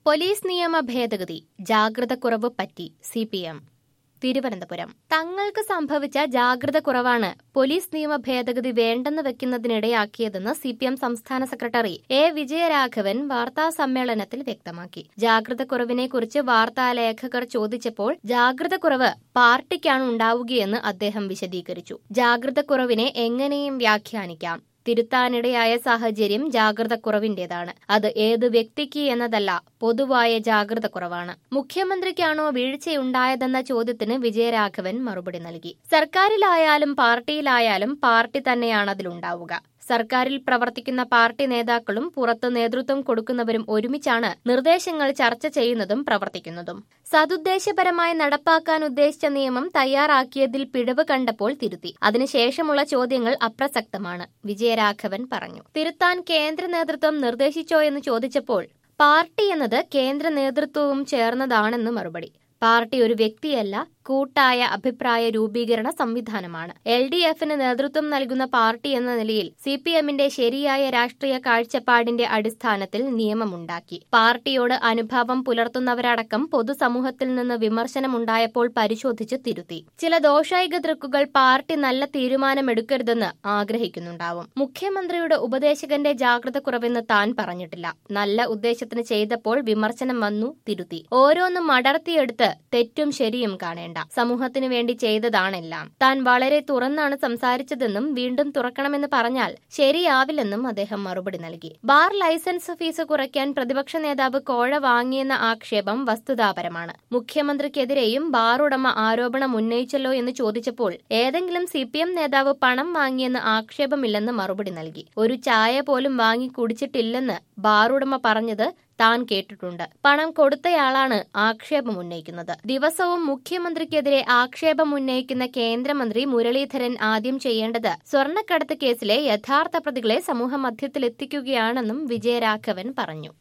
police നിയമ ഭേദഗതി ജാഗ്രത കുറവ് പറ്റി സി പി എം തിരുവനന്തപുരം തങ്ങൾക്ക് സംഭവിച്ച ജാഗ്രത കുറവാണ് പോലീസ് നിയമ ഭേദഗതി വേണ്ടെന്ന് വെക്കുന്നതിനിടയാക്കിയതെന്ന് സി പി എം സംസ്ഥാന സെക്രട്ടറി എ വിജയരാഘവൻ വാർത്താ സമ്മേളനത്തിൽ വ്യക്തമാക്കി ജാഗ്രത കുറവിനെക്കുറിച്ച് വാർത്താലേഖകർ ചോദിച്ചപ്പോൾ ജാഗ്രത കുറവ് പാർട്ടിക്കാണ് ഉണ്ടാവുകയെന്ന് അദ്ദേഹം വിശദീകരിച്ചു ജാഗ്രത കുറവിനെ എങ്ങനെയും വ്യാഖ്യാനിക്കാം തിരുത്താനിടയായ സാഹചര്യം ജാഗ്രത കുറവിന്റേതാണ് അത് ഏത് വ്യക്തിക്ക് എന്നതല്ല പൊതുവായ ജാഗ്രത കുറവാണ് മുഖ്യമന്ത്രിക്കാണോ വീഴ്ചയുണ്ടായതെന്ന ചോദ്യത്തിന് വിജയരാഘവൻ മറുപടി നൽകി സർക്കാരിലായാലും പാർട്ടിയിലായാലും പാർട്ടി തന്നെയാണ് അതിലുണ്ടാവുക സർക്കാരിൽ പ്രവർത്തിക്കുന്ന പാർട്ടി നേതാക്കളും പുറത്ത് നേതൃത്വം കൊടുക്കുന്നവരും ഒരുമിച്ചാണ് നിർദ്ദേശങ്ങൾ ചർച്ച ചെയ്യുന്നതും പ്രവർത്തിക്കുന്നതും സതുദ്ദേശപരമായി നടപ്പാക്കാൻ ഉദ്ദേശിച്ച നിയമം തയ്യാറാക്കിയതിൽ പിഴവ് കണ്ടപ്പോൾ തിരുത്തി അതിനുശേഷമുള്ള ചോദ്യങ്ങൾ അപ്രസക്തമാണ് വിജയരാഘവൻ പറഞ്ഞു തിരുത്താൻ കേന്ദ്ര നേതൃത്വം നിർദ്ദേശിച്ചോ എന്ന് ചോദിച്ചപ്പോൾ പാർട്ടി എന്നത് കേന്ദ്ര നേതൃത്വവും ചേർന്നതാണെന്ന് മറുപടി പാർട്ടി ഒരു വ്യക്തിയല്ല കൂട്ടായ അഭിപ്രായ രൂപീകരണ സംവിധാനമാണ് എൽ ഡി എഫിന് നേതൃത്വം നൽകുന്ന പാർട്ടി എന്ന നിലയിൽ സി പി എമ്മിന്റെ ശരിയായ രാഷ്ട്രീയ കാഴ്ചപ്പാടിന്റെ അടിസ്ഥാനത്തിൽ നിയമമുണ്ടാക്കി പാർട്ടിയോട് അനുഭാവം പുലർത്തുന്നവരടക്കം പൊതുസമൂഹത്തിൽ നിന്ന് വിമർശനമുണ്ടായപ്പോൾ പരിശോധിച്ച് തിരുത്തി ചില ദോഷായിക ദൃക്കുകൾ പാർട്ടി നല്ല തീരുമാനമെടുക്കരുതെന്ന് ആഗ്രഹിക്കുന്നുണ്ടാവും മുഖ്യമന്ത്രിയുടെ ഉപദേശകന്റെ ജാഗ്രത കുറവെന്ന് താൻ പറഞ്ഞിട്ടില്ല നല്ല ഉദ്ദേശത്തിന് ചെയ്തപ്പോൾ വിമർശനം വന്നു തിരുത്തി ഓരോന്നും അടർത്തിയെടുത്ത് തെറ്റും ശരിയും കാണേണ്ട സമൂഹത്തിനു വേണ്ടി ചെയ്തതാണെല്ലാം താൻ വളരെ തുറന്നാണ് സംസാരിച്ചതെന്നും വീണ്ടും തുറക്കണമെന്ന് പറഞ്ഞാൽ ശരിയാവില്ലെന്നും അദ്ദേഹം മറുപടി നൽകി ബാർ ലൈസൻസ് ഫീസ് കുറയ്ക്കാൻ പ്രതിപക്ഷ നേതാവ് കോഴ വാങ്ങിയെന്ന ആക്ഷേപം വസ്തുതാപരമാണ് മുഖ്യമന്ത്രിക്കെതിരെയും ബാർ ഉടമ ആരോപണം ഉന്നയിച്ചല്ലോ എന്ന് ചോദിച്ചപ്പോൾ ഏതെങ്കിലും സി പി എം നേതാവ് പണം വാങ്ങിയെന്ന് ആക്ഷേപമില്ലെന്ന് മറുപടി നൽകി ഒരു ചായ പോലും വാങ്ങി കുടിച്ചിട്ടില്ലെന്ന് ബാർ ഉടമ പറഞ്ഞത് താൻ കേട്ടിട്ടുണ്ട് പണം കൊടുത്തയാളാണ് ആക്ഷേപം ഉന്നയിക്കുന്നത് ദിവസവും മുഖ്യമന്ത്രിക്കെതിരെ ആക്ഷേപം ഉന്നയിക്കുന്ന കേന്ദ്രമന്ത്രി മുരളീധരൻ ആദ്യം ചെയ്യേണ്ടത് സ്വർണ്ണക്കടത്ത് കേസിലെ യഥാർത്ഥ പ്രതികളെ സമൂഹമധ്യത്തിലെത്തിക്കുകയാണെന്നും വിജയരാഘവൻ പറഞ്ഞു